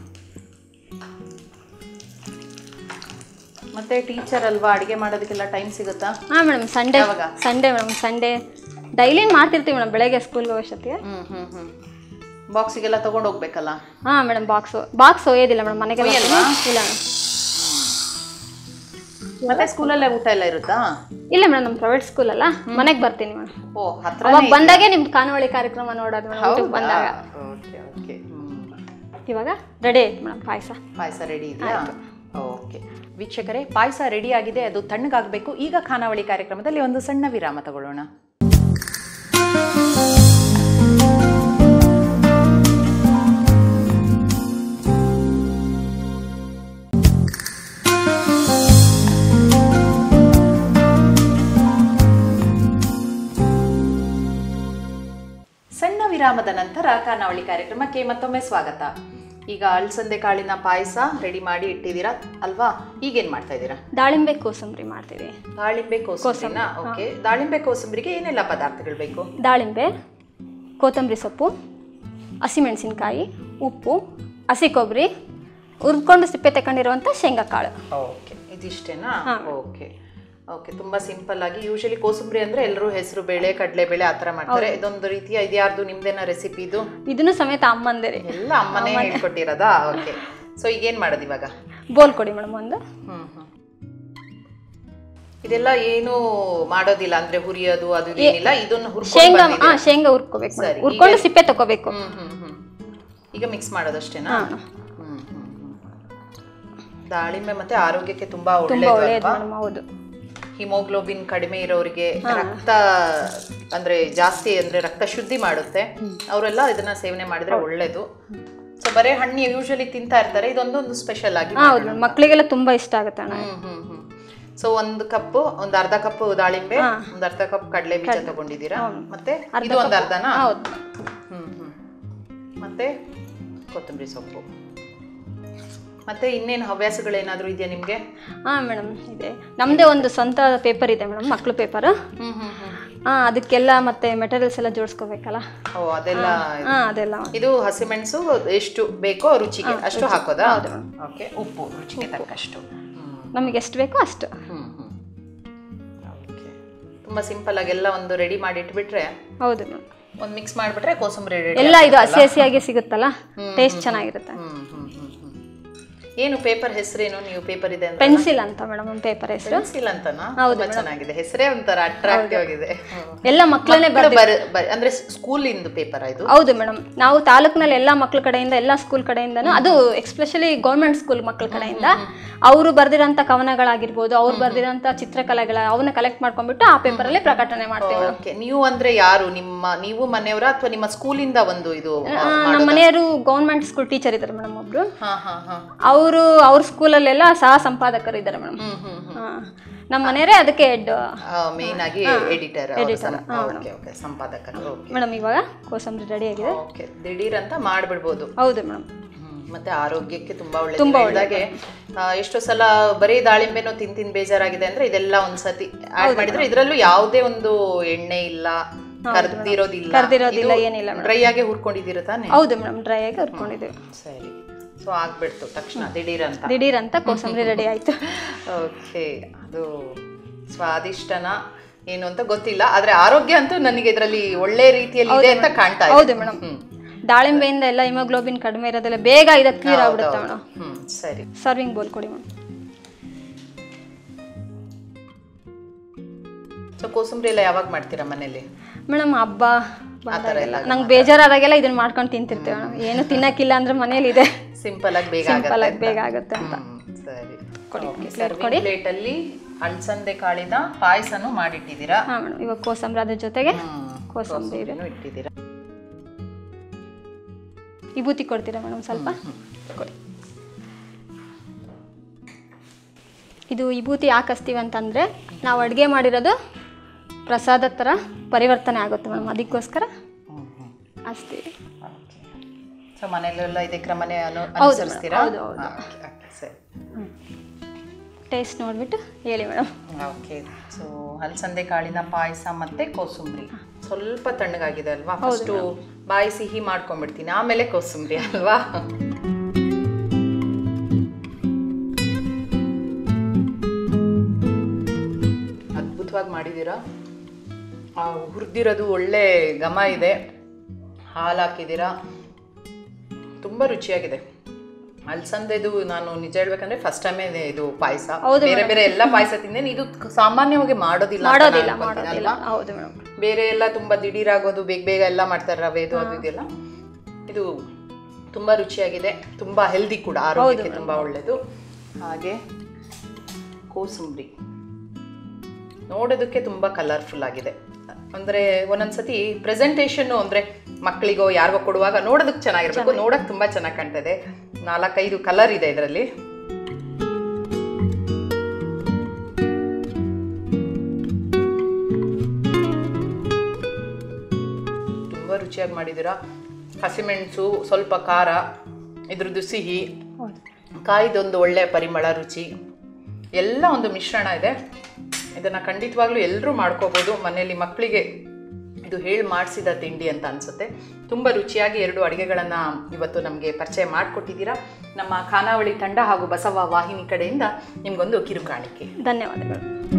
ಮತ್ತೆ ಟೀಚರ್ ಅಲ್ವಾ ಅಡಿಗೆ ಮಾಡೋದಕ್ಕೆಲ್ಲ ಟೈಮ್ ಸಿಗುತ್ತಾ ಹಾಂ ಮೇಡಮ್ ಸಂಡೇ ಯಾವಾಗ? ಸಂಡೇ ಮೇಡಮ್ ಸಂಡೇ ಡೈಲಿ ಮಾಡ್ತಿರ್ತೀವಿ ಮೇಡಮ್ ಬೆಳಗ್ಗೆ ಸ್ಕೂಲ್ಗೆ ಹೋಗೋಷ್ಟೊತ್ತಿಗೆ ಹ್ಮ್ ಹ್ಮ್ ಹ್ಮ್ ಬಾಕ್ಸಿಗೆಲ್ಲ ತಗೊಂಡು ಹೋಗ್ಬೇಕಲ್ಲ ಹಾಂ ಮೇಡಮ್ ಬಾಕ್ಸ್ ಬಾಕ್ಸ್ ಒಯ್ಯೋದಿಲ್ಲ ಮೇಡಮ್ ಮನೆಗೆ ಒಯ್ಯಲ್ವಾ? ಇಲ್ಲ ಮೇಡಮ್ ಮತ್ತೆ ಸ್ಕೂಲಲ್ಲೇ ಊಟ ಎಲ್ಲ ಇರುತ್ತಾ ಇಲ್ಲ ಮೇಡಮ್ ನಮ್ಮ ಪ್ರೈವೇಟ್ ಸ್ಕೂಲ್ ಅಲ್ಲ ಮನೆಗೆ ಬರ್ತೀನಿ ಮೇಡಮ್ ಓ ಹತ್ರ ಅವಾಗ ಬಂದಾಗೆ ನಿಮ್ದು ಕಾನವಳಿ ಕಾರ್ಯಕ್ರಮ ನೋಡೋದು ಮೇಡಮ್ ಊಟಕ್ಕೆ ಬಂದಾಗ ಓಕೆ ಓಕೆ ಇವಾಗ ರೆಡಿ ಆಯ್ತು ಮೇಡಮ್ ಪಾಯಸ ಪಾಯಸ ರೆಡಿ ಇದೆಯಾ ಓಕೆ ವೀಕ್ಷಕರೇ ಪಾಯಸ ರೆಡಿ ಆಗಿದೆ ಅದು ತಣ್ಣಗಾಗಬೇಕು ಈಗ ಖಾನಾವಳಿ ಕಾರ್ಯಕ್ರಮದಲ್ಲಿ ಒಂದು ಸಣ್ಣ ವಿರಾಮ ತಗೊಳ್ಳೋಣ ಸಣ್ಣ ವಿರಾಮದ ನಂತರ ಖಾನಾವಳಿ ಕಾರ್ಯಕ್ರಮಕ್ಕೆ ಮತ್ತೊಮ್ಮೆ ಸ್ವಾಗತ ಈಗ ಅಳಸಂದೆ ಕಾಳಿನ ಪಾಯಸ ರೆಡಿ ಮಾಡಿ ಇಟ್ಟಿದ್ದೀರಾ ಅಲ್ವಾ ಈಗೇನ್ ಮಾಡ್ತಾ ಇದ್ದೀರಾ ದಾಳಿಂಬೆ ಕೋಸಂಬರಿ ಮಾಡ್ತೀವಿ ದಾಳಿಂಬೆ ಕೋಸಂಬರಿನ ಓಕೆ ದಾಳಿಂಬೆ ಕೋಸಂಬರಿಗೆ ಏನೆಲ್ಲ ಪದಾರ್ಥಗಳು ಬೇಕು ದಾಳಿಂಬೆ ಕೊತ್ತಂಬರಿ ಸೊಪ್ಪು ಹಸಿಮೆಣಸಿನ್ಕಾಯಿ ಉಪ್ಪು ಹಸಿ ಕೊಬ್ಬರಿ ಹುರ್ಕೊಂಡು ಸಿಪ್ಪೆ ತಗೊಂಡಿರುವಂಥ ಶೇಂಗಾ ಕಾಳು ಓಕೆ ಇದಿಷ್ಟೇನಾ ಓಕೆ ಓಕೆ ತುಂಬಾ ಸಿಂಪಲ್ ಆಗಿ ಯೂಶಲಿ ಕೋಸಂಬರಿ ಅಂದ್ರೆ ಎಲ್ಲರೂ ಹೆಸರು ಬೇಳೆ ಕಡಲೆ ಬೇಳೆ ಆತರ ಮಾಡ್ತಾರೆ ಇದೊಂದು ರೀತಿಯ ಇದ್ಯಾರ್ದು ನಿಮ್ದೇನ ರೆಸಿಪಿ ಇದು ಇದನ್ನು ಸಮೇತ ಅಮ್ಮಂದಿರಿ ಎಲ್ಲ ಅಮ್ಮನೇ ಹೇಳ್ಕೊಟ್ಟಿರೋದಾ ಓಕೆ ಸೊ ಈಗೇನ್ ಮಾಡೋದು ಇವಾಗ ಬೋಲ್ ಕೊಡಿ ಮೇಡಮ್ ಒಂದು ಹ್ಮ್ ಹ್ಮ್ ಇದೆಲ್ಲ ಏನು ಮಾಡೋದಿಲ್ಲ ಅಂದ್ರೆ ಹುರಿಯೋದು ಅದು ಇದು ಏನಿಲ್ಲ ಇದನ್ನ ಹುರ್ಕೊಂಡು ಶೇಂಗಾ ಬಂದಿದ್ದೀರಾ? ಹಾಂ ಶೇಂಗಾ ಹುರ್ಕೋಬೇಕು ಸರಿ, ಮೇಡಮ್ ಹುರ್ಕೊಂಡು ಸಿಪ್ಪೆ ತಗೋಬೇಕು ಹ್ಮ್ ಹ್ಮ್ ಹ್ಮ್ ಈಗ ಮಿಕ್ಸ್ ಮಾಡೋದಷ್ಟೇನಾ ಹಾ. ಹ್ಮ್ ಹ್ಮ್ ಹ್ಮ್. ದಾಳಿಂಬೆ ಮತ್ತೆ ಆರೋಗ್ಯಕ್ಕೆ ತುಂಬಾ ತುಂಬ ಒಳ್ಳೇದು ಒಳ್ಳೆಯದು ಅಲ್ವಾ ಮೇಡಮ್ ಹೌದು ಹಿಮೋಗ್ಲೋಬಿನ್ ಕಡಿಮೆ ಇರೋರಿಗೆ ರಕ್ತ ಅಂದ್ರೆ ಜಾಸ್ತಿ ಅಂದ್ರೆ ರಕ್ತ ಶುದ್ಧಿ ಮಾಡುತ್ತೆ ಅವರೆಲ್ಲ ಇದನ್ನ ಸೇವನೆ ಮಾಡಿದ್ರೆ ಒಳ್ಳೇದು ಸೊ ಬರೀ ಹಣ್ಣು ಯೂಶಲಿ ತಿಂತಾ ಇರ್ತಾರೆ ಇದೊಂದೊಂದು ಸ್ಪೆಷಲ್ ಆಗಿ ಹಾಂ ಹೌದು ಮೇಡಮ್ ಮಕ್ಕಳಿಗೆಲ್ಲ ತುಂಬ ಇಷ್ಟ ಆಗುತ್ತೆ ಅಣ್ಣ ಹ್ಮ್ ಹ್ಮ್ ಹ್ಮ್ ಸೊ ಒಂದು ಕಪ್ ಒಂದ್ ಅರ್ಧ ಕಪ್ ದಾಳಿಂಬೆ ಒಂದ್ ಅರ್ಧ ಕಪ್ ಕಡಲೆ ಬೀಜ ತಗೊಂಡಿದ್ದೀರಾ ಮತ್ತೆ ಇದು ಒಂದ್ ಅರ್ಧನಾ ಹೌದು ಹ್ಮ್ ಹ್ಮ್ ಮತ್ತೆ ಕೊತ್ತಂಬರಿ ಸೊಪ್ಪು ಮತ್ತೆ ಇನ್ನೇನು ಹವ್ಯಾಸಗಳೇನಾದ್ರೂ ಇದೆಯಾ ನಿಮ್ಗೆ ಹಾಂ ಮೇಡಮ್ ಇದೆ ನಮ್ಮದೇ ಒಂದು ಸ್ವಂತ ಪೇಪರ್ ಇದೆ ಮೇಡಮ್ ಮಕ್ಕಳು ಪೇಪರ್ ಹ್ಮ್ ಹ್ಮ್ ಹ್ಮ್ ಹಾಂ ಅದಕ್ಕೆಲ್ಲ ಮತ್ತೆ ಮೆಟೀರಿಯಲ್ಸ್ ಎಲ್ಲ ಜೋಡಿಸ್ಕೋಬೇಕಲ್ಲ ಓ ಅದೆಲ್ಲ ಹಾಂ ಅದೆಲ್ಲ ಇದು ಹಸಿಮೆಣಸು ಎಷ್ಟು ಬೇಕೋ ರುಚಿಗೆ ಅಷ್ಟು ಹಾಕೋದಾ ಓಕೆ ಉಪ್ಪು ರುಚಿಗೆ ತಕ್ಕಷ್ಟು ಹ್ಮ್ ನಮಗೆ ಎಷ್ಟು ಬೇಕೋ ಅಷ್ಟು ಹ್ಮ್ ಹ್ಮ್ ಓಕೆ ತುಂಬಾ ಸಿಂಪಲ್ ಆಗಿ ಎಲ್ಲ ಒಂದು ರೆಡಿ ಮಾಡಿ ಇಟ್ಬಿಟ್ರೆ ಹೌದು ಮೇಡಮ್ ಒಂದು ಮಿಕ್ಸ್ ಮಾಡಿಬಿಟ್ರೆ ಕೋಸಂಬರಿ ರೆಡಿ ಎಲ್ಲ ಇದು ಹಸಿ ಹಸಿಯಾಗಿ ಸಿಗುತ್ತಲ್ಲ ಟೇಸ್ಟ್ ಚೆನ್ನಾಗಿರುತ್ತೆ ಹ್ಮ್ ಹ್ಮ್ ಹ್ಮ್ ಹ್ಮ್ ಏನು ಪೇಪರ್ ಹೆಸರೇನು ನೀವು ಪೇಪರ್ ಇದೆ ಅಂತ ಪೆನ್ಸಿಲ್ ಅಂತ ಮೇಡಮ್ ಒಂದು ಪೇಪರ್ ಹೆಸರು ಪೆನ್ಸಿಲ್ ಅಂತನಾ ತುಂಬಾ ಚೆನ್ನಾಗಿದೆ ಹೆಸರೇ ಒಂಥರ ಅಟ್ರಾಕ್ಟಿವ್ ಆಗಿದೆ ಹ್ಮ್. ಎಲ್ಲ ಮಕ್ಕಳನ್ನೇ ಮಕ್ಳು ಬರ- ಬ- ಅಂದ್ರೆ ಸ್ಕೂಲ್ ಇಂದು ಪೇಪರ್ ಇದು ಹೌದು ಮೇಡಮ್ ನಾವು ತಾಲೂಕಿನಲ್ಲಿ ಎಲ್ಲ ಮಕ್ಕಳ ಕಡೆಯಿಂದ ಎಲ್ಲ ಸ್ಕೂಲ್ ಕಡೆಯಿಂದನೂ ಅದು ಎಕ್ಸ್ಪೆಷಲಿ ಗೌರ್ಮೆಂಟ್ ಸ್ಕೂಲ್ ಮಕ್ಕಳ ಕಡೆಯಿಂದ ಅವರು ಬರ್ದಿರೋಂಥ ಕವನಗಳಾಗಿರ್ಬೋದು ಅವ್ರು ಬರ್ದಿರೋಂಥ ಚಿತ್ರಕಲೆಗಳ ಅವನ್ನ ಕಲೆಕ್ಟ್ ಮಾಡ್ಕೊಂಡ್ಬಿಟ್ಟು ಆ ಪೇಪರಲ್ಲೇ ಪ್ರಕಟಣೆ ಮಾಡ್ತೀವಿ ಮೇಡಮ್ ಓಕೆ ನೀವು ಅಂದ್ರೆ ಯಾರು ನಿಮ್ಮ ನೀವು ಮನೆಯವರ ಅಥವಾ ನಿಮ್ಮ ಸ್ಕೂಲಿಂದ ಒಂದು ಇದು ನಮ್ಮ ಮನೆಯವರು ಗೌರ್ಮೆಂಟ್ ಸ್ಕೂಲ್ ಟೀಚರ್ ಇದ್ದಾರೆ ಮೇಡಮ್ ಒಬ್ರು ಹಾ ಹಾ ಹಾ ಅವರು ಅವ್ರ ಸ್ಕೂಲಲ್ಲೆಲ್ಲ ಸಹ ಸಂಪಾದಕರು ಇದ್ದಾರೆ ಮೇಡಮ್ ಹ್ಮ್ ಹ್ಮ್ ಹ್ಮ್ ನಮ್ಮ ಮನೆಯವರೇ ಅದಕ್ಕೆ ಹೆಡ್ ಮೇನ್ ಆಗಿ ಎಡಿಟರ್ ಓಕೆ ಓಕೆ ಸಂಪಾದಕರು ಓಕೆ ಮೇಡಮ್ ಇವಾಗ ಕೋಸಂಬರಿ ರೆಡಿ ಆಗಿದೆ ಓಕೆ ದಿಢೀರ್ ಅಂತ ಮಾಡ್ಬಿಡ್ಬೋದು ಹೌದು ಮೇಡಮ್ ಹ್ಮ್. ಮತ್ತೆ ಆರೋಗ್ಯಕ್ಕೆ ತುಂಬಾ ಒಳ್ಳೆಯದು ಹೇಳಿದಾಗೆ ಆ, ಎಷ್ಟೋ ಸಲ ಬರೀ ದಾಳಿಂಬೆನೋ ತಿನ್ ತಿನ್ ಬೇಜಾರಾಗಿದೆ ಅಂದ್ರೆ ಇದೆಲ್ಲ ಒಂದ್ಸತಿ ಆಡ್ ಮಾಡಿದ್ರೆ ಇದ್ರಲ್ಲೂ ಯಾವುದೇ ಒಂದು ಎಣ್ಣೆ ಇಲ್ಲ ಕರ್ದಿರೋದಿಲ್ಲ ಕರ್ದಿರೋದಿಲ್ಲ, ಏನಿಲ್ಲ ಡ್ರೈ ಆಗಿ ಹುರ್ಕೊಂಡಿದ್ದೀರ ತಾನೆ ಹೌದು ಮೇಡಮ್ ಡ್ರೈ ಆಗಿ ಹುರ್ಕೊಂಡಿದ್ದೀವಿ ಸರಿ ಸೊ ಆಗ್ಬಿಡ್ತು ತಕ್ಷಣ ದಿಢೀರ್ ಅಂತ ದಿಢೀರ್ ಅಂತ ಕೋಸಂಬರಿ ರೆಡಿ ಆಯ್ತು ಓಕೆ ಅದು ಸ್ವಾದಿಷ್ಟನ ಏನು ಅಂತ ಗೊತ್ತಿಲ್ಲ ಆದ್ರೆ ಆರೋಗ್ಯ ಅಂತೂ ನನಗೆ ಇದರಲ್ಲಿ ಒಳ್ಳೆ ರೀತಿಯಲ್ಲಿ ಇದೆ ಅಂತ ಕಾಣ್ತಾ ಇದೆ ಹೌದು ಮೇಡಮ್ ದಾಳಿಂಬೆಯಿಂದ ಎಲ್ಲ ಹಿಮೋಗ್ಲೋಬಿನ್ ಕಡಿಮೆ ಇರೋದೆಲ್ಲ ಬೇಗ ಇದಕ್ಕೆ ಕ್ಲಿಯರ್ ಆಗ್ಬಿಡುತ್ತೆ ಮೇಡಮ್ ಹ್ಮ್ ಸರಿ ಸರ್ವಿಂಗ್ ಬೋಲ್ ಕೊಡಿ ಮೇಡಮ್ ಸೊ ಕೋಸಂಬರಿ ಎಲ್ಲ ಯಾವಾಗ ಮಾಡ್ತೀರಾ ಮನೇಲಿ ಮೇಡಮ್ ಹಬ್ಬ ಆ ಥರ ಎಲ್ಲ ನಂಗೆ ಬೇಜಾರಾದಾಗೆಲ್ಲ ಇದನ್ನ ಮಾಡ್ಕೊಂಡು ತಿಂತಿರ್ತೀವಿ ಮೇಡಮ್ ಏನು ತಿನ್ನಕ್ಕಿಲ್ಲ ಅಂದ್ರೆ ಮನೇಲಿ ಇದೆ ಸಿಂಪಲ್ ಆಗಿ ಬೇಗ ಸಿಂಪಲ್ ಆಗತ್ತೆ ಆಗಿ ಬೇಗ ಆಗುತ್ತೆ ಅಂತ ಹ್ಮ್, ಸರಿ ಕೊಡಿ, Okay, plate serving ಕೊಡಿ. plate ಅಲ್ಲಿ ಅಳಸಂದೆ ಕಾಳಿನ ಪಾಯಸನು ಮಾಡಿಟ್ಟಿದ್ದೀರಾ ಹಾಂ ಮೇಡಮ್ ಇವಾಗ ಕೋಸಂಬರಿ ಅದ್ರ ಜೊತೆಗೆ ಹ್ಮ್, ಕೋಸಂಬರಿ ಇದೆ ಕೋಸಂಬರಿನೂ ಇಟ್ಟಿದ್ದೀರಾ ವಿಭೂತಿ ಕೊಡ್ತೀರಾ ಮೇಡಮ್ ಸ್ವಲ್ಪ ಕೊಡಿ ಇದು ವಿಭೂತಿ ಯಾಕೆ ಹಚ್ತೀವಿ ಅಂತಂದರೆ ನಾವು ಅಡುಗೆ ಮಾಡಿರೋದು ಪ್ರಸಾದ ಥರ ಪರಿವರ್ತನೆ ಆಗುತ್ತೆ ಮೇಡಮ್ ಅದಕ್ಕೋಸ್ಕರ ಹ್ಮ್ ಹ್ಮ್ ಹಚ್ತೀವಿ ಓಕೆ ಸೊ ಮನೆಯಲ್ಲೆಲ್ಲ ಇದೇ ಕ್ರಮನೇ ಅನು ಹೌದು ಅನುಸರಿಸ್ತೀರಾ ಹೌದು, ಹೌದು. Okay, okay, ಸರಿ ಟೇಸ್ಟ್ ನೋಡಿಬಿಟ್ಟು ಹೇಳಿ ಮೇಡಮ್ ಓಕೆ ಸೊ ಹಲಸಂದೆ ಕಾಳಿನ ಪಾಯಸ ಮತ್ತೆ ಕೋಸಂಬರಿ ಸ್ವಲ್ಪ ತಣ್ಣಗಾಗಿದೆ ಅಲ್ವಾ ಫಸ್ಟು ಬಾಯಿ ಸಿಹಿ ಮಾಡ್ಕೊಂಡ್ಬಿಡ್ತೀನಿ ಆಮೇಲೆ ಕೋಸಂಬರಿ ಅಲ್ವಾ ಅದ್ಭುತವಾಗಿ ಮಾಡಿದ್ದೀರಾ ಆ ಹುರಿದಿರೋದು ಒಳ್ಳೆ ಘಮ ಇದೆ ಹಾಲು ಹಾಕಿದ್ದೀರಾ ತುಂಬ ರುಚಿಯಾಗಿದೆ ಅಲ್ಸಂದೆದು ನಾನು ನಿಜ ಹೇಳ್ಬೇಕಂದ್ರೆ ಫಸ್ಟ್ ಟೈಮೇ ಇದು ಪಾಯಸ ಬೇರೆ ಬೇರೆ ಎಲ್ಲ ಪಾಯಸ ತಿಂದೇನೆ ಇದು ಸಾಮಾನ್ಯವಾಗಿ ಮಾಡೋದಿಲ್ಲ ಅಂತ ಮಾಡೋದಿಲ್ಲ ನಾನು ಅನ್ಕೊಂತೀನಿ ಮಾಡೋದಿಲ್ಲ ಅಲ್ವಾ? ಹೌದು ಮೇಡಮ್ ಬೇರೆ ಎಲ್ಲ ತುಂಬಾ ದಿಢೀರಾಗೋದು ಬೇಗ ಬೇಗ ಎಲ್ಲ ಮಾಡ್ತಾರೆ ರವೆದು ಅದು ಇದೆಲ್ಲ ಇದು ತುಂಬಾ ರುಚಿಯಾಗಿದೆ ತುಂಬಾ ಹೆಲ್ದಿ ಕೂಡ ಆರೋಗ್ಯಕ್ಕೆ ತುಂಬಾ ಒಳ್ಳೆಯದು ಹಾಗೆ ಕೋಸಂಬರಿ ನೋಡೋದಕ್ಕೆ ತುಂಬಾ ಕಲರ್ಫುಲ್ ಆಗಿದೆ ಅಂದ್ರೆ ಒಂದೊಂದ್ಸತಿ ಪ್ರೆಸೆಂಟೇಷನ್ ಅಂದ್ರೆ ಮಕ್ಕಳಿಗೋ ಯಾರಿಗೋ ಕೊಡುವಾಗ ನೋಡೋದಕ್ಕೆ ಚೆನ್ನಾಗಿರ್ಬೇಕು ನೋಡಕ್ ತುಂಬಾ ಚೆನ್ನಾಗಿ ಕಾಣ್ತದೆ ನಾಲ್ಕೈದು ಕಲರ್ ಇದೆ ಇದರಲ್ಲಿ ತುಂಬಾ ರುಚಿಯಾಗಿ ಮಾಡಿದ್ದೀರಾ ಹಸಿಮೆಣಸು ಸ್ವಲ್ಪ ಖಾರ ಇದ್ರದ್ದು ಸಿಹಿ ಕಾಯ್ದೊಂದು ಒಳ್ಳೆಯ ಪರಿಮಳ ರುಚಿ ಎಲ್ಲ ಒಂದು ಮಿಶ್ರಣ ಇದೆ ಇದನ್ನು ಖಂಡಿತವಾಗ್ಲೂ ಎಲ್ಲರೂ ಮಾಡ್ಕೋಬೋದು ಮನೆಯಲ್ಲಿ ಮಕ್ಕಳಿಗೆ ಇದು ಹೇಳಿ ಮಾಡಿಸಿದ ತಿಂಡಿ ಅಂತ ಅನಿಸುತ್ತೆ ತುಂಬ ರುಚಿಯಾಗಿ ಎರಡು ಅಡುಗೆಗಳನ್ನು ಇವತ್ತು ನಮಗೆ ಪರಿಚಯ ಮಾಡಿಕೊಟ್ಟಿದ್ದೀರಾ ನಮ್ಮ ಖಾನಾವಳಿ ತಂಡ ಹಾಗೂ ಬಸವ ವಾಹಿನಿ ಕಡೆಯಿಂದ ನಿಮಗೊಂದು ಕಿರುಕಾಣಿಕೆ ಧನ್ಯವಾದಗಳು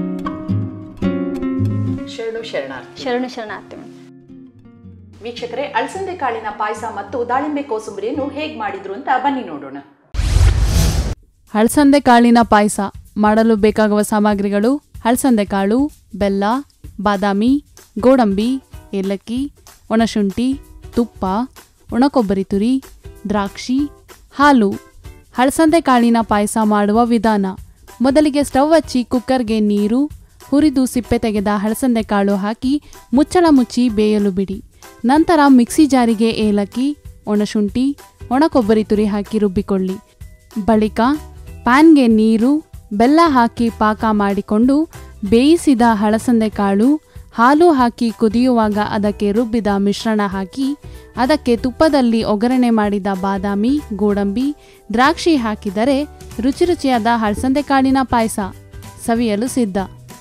ಶರಣು ಶರಣಾರ್ಥಿ ಶರಣು ಶರಣಾರ್ಥಿ ಮೇಡಮ್ ವೀಕ್ಷಕರೇ ಅಳಸಂದೆ ಕಾಳಿನ ಪಾಯಸ ಮತ್ತು ದಾಳಿಂಬೆ ಕೋಸಂಬರಿಯನ್ನು ಹೇಗೆ ಮಾಡಿದ್ರು ಅಂತ ಬನ್ನಿ ನೋಡೋಣ ಹಳಸಂದೆ ಕಾಳಿನ ಪಾಯಸ ಮಾಡಲು ಬೇಕಾಗುವ ಸಾಮಗ್ರಿಗಳು ಹಳಸಂದೆ ಕಾಳು ಬೆಲ್ಲ ಬಾದಾಮಿ ಗೋಡಂಬಿ ಏಲಕ್ಕಿ ಒಣಶುಂಠಿ ತುಪ್ಪ ಒಣಕೊಬ್ಬರಿ ತುರಿ ದ್ರಾಕ್ಷಿ ಹಾಲು ಹಳಸಂದೆ ಕಾಳಿನ ಪಾಯಸ ಮಾಡುವ ವಿಧಾನ ಮೊದಲಿಗೆ ಸ್ಟವ್ ಹಚ್ಚಿ ಕುಕ್ಕರ್ಗೆ ನೀರು ಹುರಿದು ಸಿಪ್ಪೆ ತೆಗೆದ ಹಳಸಂದೆ ಕಾಳು ಹಾಕಿ ಮುಚ್ಚಳ ಮುಚ್ಚಿ ಬೇಯಲು ಬಿಡಿ ನಂತರ ಮಿಕ್ಸಿ ಜಾರಿಗೆ ಏಲಕ್ಕಿ ಒಣಶುಂಠಿ ಒಣಕೊಬ್ಬರಿ ತುರಿ ಹಾಕಿ ರುಬ್ಬಿಕೊಳ್ಳಿ ಬಳಿಕ ಪ್ಯಾನ್ಗೆ ನೀರು ಬೆಲ್ಲ ಹಾಕಿ ಪಾಕ ಮಾಡಿಕೊಂಡು ಬೇಯಿಸಿದ ಹಳಸಂದೆ ಕಾಳು ಹಾಲು ಹಾಕಿ ಕುದಿಯುವಾಗ ಅದಕ್ಕೆ ರುಬ್ಬಿದ ಮಿಶ್ರಣ ಹಾಕಿ ಅದಕ್ಕೆ ತುಪ್ಪದಲ್ಲಿ ಒಗ್ಗರಣೆ ಮಾಡಿದ ಬಾದಾಮಿ ಗೋಡಂಬಿ ದ್ರಾಕ್ಷಿ ಹಾಕಿದರೆ ರುಚಿ ರುಚಿಯಾದ ಹಳಸಂದೆ ಕಾಳಿನ ಪಾಯಸ ಸವಿಯಲು ಸಿದ್ಧ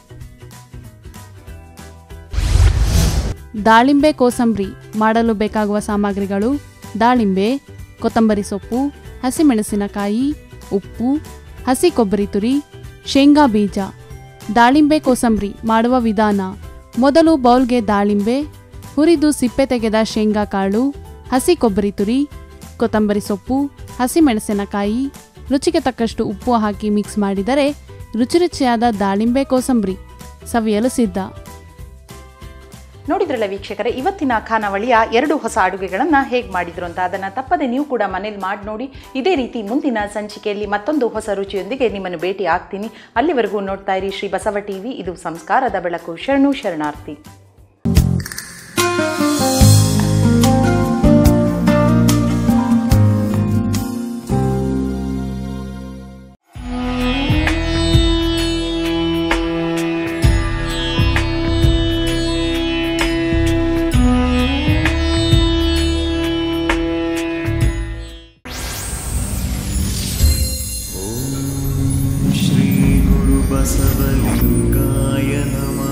ದಾಳಿಂಬೆ ಕೋಸಂಬರಿ ಮಾಡಲು ಬೇಕಾಗುವ ಸಾಮಗ್ರಿಗಳು ದಾಳಿಂಬೆ ಕೊತ್ತಂಬರಿ ಸೊಪ್ಪು ಹಸಿಮೆಣಸಿನಕಾಯಿ ಉಪ್ಪು ಹಸಿ ಕೊಬ್ಬರಿ ತುರಿ ಶೇಂಗಾ ಬೀಜ ದಾಳಿಂಬೆ ಕೋಸಂಬರಿ ಮಾಡುವ ವಿಧಾನ ಮೊದಲು ಬೌಲ್ಗೆ ದಾಳಿಂಬೆ ಹುರಿದು ಸಿಪ್ಪೆ ತೆಗೆದ ಶೇಂಗಾ ಕಾಳು ಹಸಿ ಕೊಬ್ಬರಿ ತುರಿ ಕೊತ್ತಂಬರಿ ಸೊಪ್ಪು ಹಸಿಮೆಣಸಿನಕಾಯಿ ರುಚಿಗೆ ತಕ್ಕಷ್ಟು ಉಪ್ಪು ಹಾಕಿ ಮಿಕ್ಸ್ ಮಾಡಿದರೆ ರುಚಿ ರುಚಿಯಾದ ದಾಳಿಂಬೆ ಕೋಸಂಬರಿ ಸವಿಯಲು ಸಿದ್ಧ ನೋಡಿದ್ರಲ್ಲ ವೀಕ್ಷಕರೇ ಇವತ್ತಿನ ಖಾನಾವಳಿಯ ಎರಡು ಹೊಸ ಅಡುಗೆಗಳನ್ನು ಹೇಗೆ ಮಾಡಿದ್ರು ಅಂತ ಅದನ್ನು ತಪ್ಪದೆ ನೀವು ಕೂಡ ಮನೇಲಿ ಮಾಡಿ ನೋಡಿ ಇದೇ ರೀತಿ ಮುಂದಿನ ಸಂಚಿಕೆಯಲ್ಲಿ ಮತ್ತೊಂದು ಹೊಸ ರುಚಿಯೊಂದಿಗೆ ನಿಮ್ಮನ್ನು ಭೇಟಿ ಆಗ್ತೀನಿ ಅಲ್ಲಿವರೆಗೂ ನೋಡ್ತಾ ಇರಿ ಶ್ರೀ ಬಸವ ಟಿವಿ ಇದು ಸಂಸ್ಕಾರದ ಬೆಳಕು ಶರಣು ಶರಣಾರ್ಥಿ श्रीगुरुबसवलिङ्गाय नमः